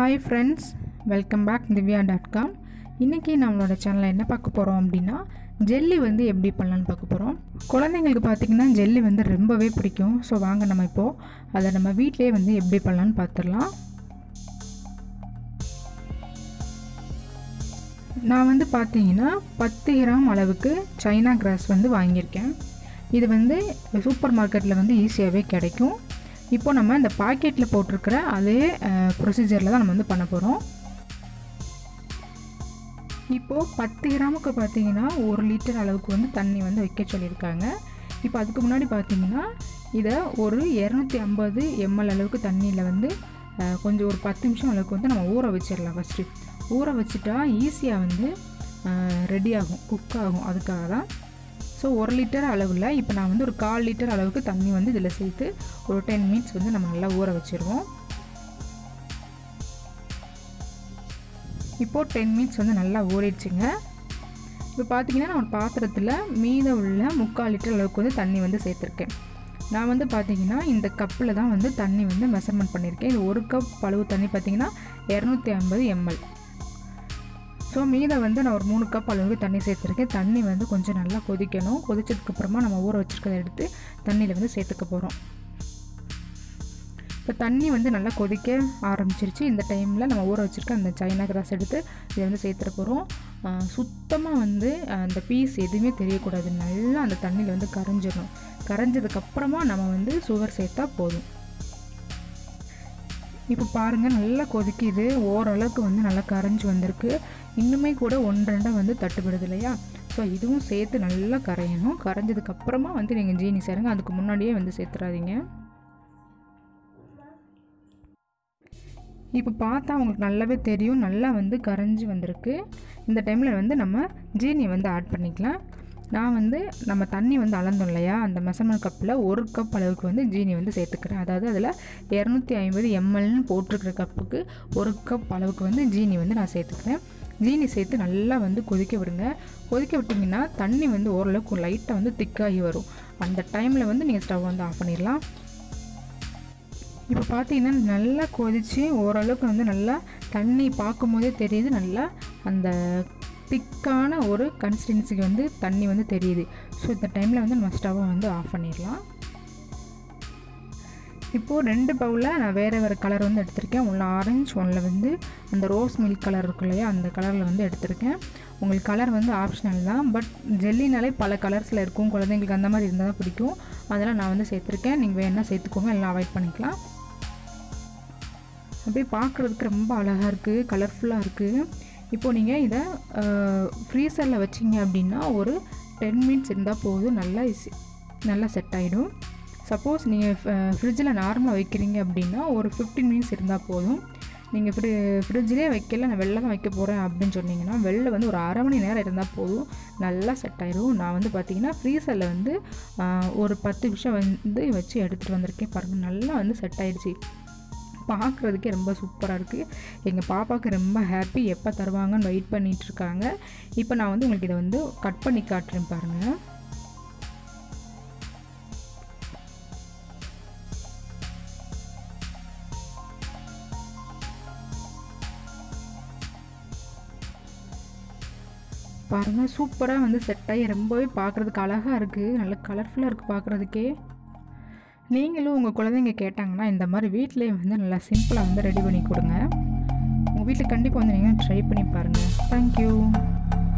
hi friends welcome back Divya dot com இன்றைக்கி நம்மளோட சேனலில் என்ன பார்க்க போகிறோம் அப்படின்னா ஜெல்லி வந்து எப்படி பண்ணலான்னு பார்க்க போகிறோம் குழந்தைங்களுக்கு பார்த்திங்கன்னா ஜெல்லி வந்து ரொம்பவே பிடிக்கும் ஸோ வாங்க நம்ம இப்போது அதை நம்ம வீட்டிலே வந்து எப்படி பண்ணலான்னு பார்த்துடலாம் நான் வந்து பார்த்தீங்கன்னா பத்து கிராம் அளவுக்கு சைனா கிராஸ் வந்து வாங்கியிருக்கேன் இது வந்து சூப்பர் மார்க்கெட்டில் வந்து ஈஸியாகவே கிடைக்கும் இப்போ நம்ம இந்த பாக்கெட்டில் போட்டிருக்கிற அதே ப்ரொசீஜரில் தான் நம்ம வந்து பண்ண போகிறோம் இப்போது பத்து கிராமுக்கு பார்த்தீங்கன்னா ஒரு லிட்டர் அளவுக்கு வந்து தண்ணி வந்து வைக்க சொல்லியிருக்காங்க இப்போ அதுக்கு முன்னாடி பார்த்தீங்கன்னா இதை ஒரு இரநூத்தி ஐம்பது எம்எல் அளவுக்கு தண்ணியில் வந்து கொஞ்சம் ஒரு பத்து நிமிஷம் அளவுக்கு வந்து நம்ம ஊற வச்சிடலாம் ஃபஸ்ட்டு ஊற வச்சுட்டா ஈஸியாக வந்து ரெடி ஆகும் குக் ஆகும் அதுக்காக தான் ஸோ ஒரு லிட்டர் அளவில் இப்போ நான் வந்து ஒரு கால் லிட்டர் அளவுக்கு தண்ணி வந்து இதில் சேர்த்து ஒரு டென் மினிட்ஸ் வந்து நம்ம நல்லா ஊற வச்சுருவோம் இப்போது டென் மினிட்ஸ் வந்து நல்லா ஊறிடுச்சுங்க இப்போ பார்த்தீங்கன்னா நான் ஒரு பாத்திரத்தில் மீதம் உள்ள முக்கால் லிட்டர் அளவுக்கு வந்து தண்ணி வந்து சேர்த்துருக்கேன் நான் வந்து பார்த்தீங்கன்னா இந்த கப்பில் தான் வந்து தண்ணி வந்து மெஷர்மெண்ட் பண்ணியிருக்கேன் இது ஒரு கப் அளவு தண்ணி பார்த்தீங்கன்னா இரநூத்தி ஐம்பது எம்எல் ஸோ மீதை வந்து நான் ஒரு மூணு கப் அளவுக்கு தண்ணி சேர்த்துருக்கேன் தண்ணி வந்து கொஞ்சம் நல்லா கொதிக்கணும் கொதிச்சதுக்கப்புறமா நம்ம ஊற வச்சுருக்கதை எடுத்து தண்ணியில் வந்து சேர்த்துக்க போகிறோம் இப்போ தண்ணி வந்து நல்லா கொதிக்க ஆரம்பிச்சிருச்சு இந்த டைமில் நம்ம ஊற வச்சுருக்க அந்த சைனா கிராஸ் எடுத்து இதை வந்து சேர்த்துட போகிறோம் சுத்தமாக வந்து அந்த பீஸ் எதுவுமே தெரியக்கூடாது நல்லா அந்த தண்ணியில் வந்து கரைஞ்சிடணும் கரைஞ்சதுக்கப்புறமா நம்ம வந்து சுகர் சேர்த்தா போதும் இப்போ பாருங்கள் நல்லா கொதிக்குது ஓரளவுக்கு வந்து நல்லா கரைஞ்சி வந்திருக்கு இன்னுமே கூட ஒன்றரை வந்து தட்டுப்படுது இல்லையா ஸோ இதுவும் சேர்த்து நல்லா கரையணும் கரைஞ்சதுக்கப்புறமா வந்து நீங்கள் ஜீனி சேருங்க அதுக்கு முன்னாடியே வந்து சேர்த்துறாதீங்க இப்போ பார்த்தா உங்களுக்கு நல்லாவே தெரியும் நல்லா வந்து கரைஞ்சி வந்திருக்கு இந்த டைமில் வந்து நம்ம ஜீனியை வந்து ஆட் பண்ணிக்கலாம் நான் வந்து நம்ம தண்ணி வந்து அளந்தோம் இல்லையா அந்த மெசர்மெண்ட் கப்பில் ஒரு கப் அளவுக்கு வந்து ஜீனி வந்து சேர்த்துக்கிறேன் அதாவது அதில் இரநூத்தி ஐம்பது எம்எல்னு போட்டிருக்கிற கப்புக்கு ஒரு கப் அளவுக்கு வந்து ஜீனி வந்து நான் சேர்த்துக்கிறேன் ஜீனி சேர்த்து நல்லா வந்து கொதிக்க விடுங்க கொதிக்க விட்டிங்கன்னா தண்ணி வந்து ஓரளவுக்கு லைட்டாக வந்து திக்காகி வரும் அந்த டைமில் வந்து நீங்கள் ஸ்டவ் வந்து ஆஃப் பண்ணிடலாம் இப்போ பார்த்தீங்கன்னா நல்லா கொதித்து ஓரளவுக்கு வந்து நல்லா தண்ணி பார்க்கும்போதே தெரியுது நல்லா அந்த திக்கான ஒரு கன்சிஸ்டன்சிக்கு வந்து தண்ணி வந்து தெரியுது ஸோ இந்த டைமில் வந்து நம்ம ஸ்டவ்வை வந்து ஆஃப் பண்ணிடலாம் இப்போது ரெண்டு பவுலில் நான் வேறு வேறு கலர் வந்து எடுத்திருக்கேன் ஒன்று ஆரஞ்சு ஒன்றில் வந்து அந்த ரோஸ் மில்க் கலர் இருக்கு இல்லையா அந்த கலரில் வந்து எடுத்திருக்கேன் உங்களுக்கு கலர் வந்து ஆப்ஷனல் தான் பட் ஜெல்லினாலே பல கலர்ஸில் இருக்கும் குழந்தைங்களுக்கு அந்த மாதிரி இருந்தால் தான் பிடிக்கும் அதெல்லாம் நான் வந்து சேர்த்துருக்கேன் நீங்கள் வேணால் சேர்த்துக்கோங்க எல்லாம் அவாய்ட் பண்ணிக்கலாம் அப்படியே பார்க்குறதுக்கு ரொம்ப அழகாக இருக்குது கலர்ஃபுல்லாக இருக்குது இப்போது நீங்கள் இதை ஃப்ரீசரில் வச்சிங்க அப்படின்னா ஒரு டென் மினிட்ஸ் இருந்தால் போதும் நல்லா நல்லா செட் ஆகிடும் சப்போஸ் நீங்கள் ஃப்ரிட்ஜில் நார்மலாக வைக்கிறீங்க அப்படின்னா ஒரு ஃபிஃப்டீன் மினிட்ஸ் இருந்தால் போதும் நீங்கள் ஃப்ரி ஃப்ரிட்ஜிலே வைக்கல நான் வெளில தான் வைக்க போகிறேன் அப்படின்னு சொன்னீங்கன்னா வெளில வந்து ஒரு அரை மணி நேரம் இருந்தால் போதும் நல்லா செட் ஆயிடும் நான் வந்து பார்த்திங்கன்னா ஃப்ரீசரில் வந்து ஒரு பத்து நிமிஷம் வந்து வச்சு எடுத்துகிட்டு வந்திருக்கேன் பாருங்கள் நல்லா வந்து செட் ஆகிடுச்சு பார்க்குறதுக்கே ரொம்ப சூப்பராக இருக்குது எங்கள் பாப்பாவுக்கு ரொம்ப ஹாப்பி எப்போ தருவாங்கன்னு வெயிட் பண்ணிகிட்ருக்காங்க இப்போ நான் வந்து உங்களுக்கு இதை வந்து கட் பண்ணி காட்டுறேன் பாருங்கள் பாருங்கள் சூப்பராக வந்து செட் ஆகி ரொம்பவே பார்க்குறதுக்கு அழகாக இருக்குது நல்ல கலர்ஃபுல்லாக இருக்குது பார்க்குறதுக்கே நீங்களும் உங்கள் குழந்தைங்க கேட்டாங்கன்னா இந்த மாதிரி வீட்டிலேயே வந்து நல்லா சிம்பிளாக வந்து ரெடி பண்ணி கொடுங்க உங்கள் வீட்டில் கண்டிப்பாக வந்து நீங்கள் ட்ரை பண்ணி பாருங்கள் தேங்க்யூ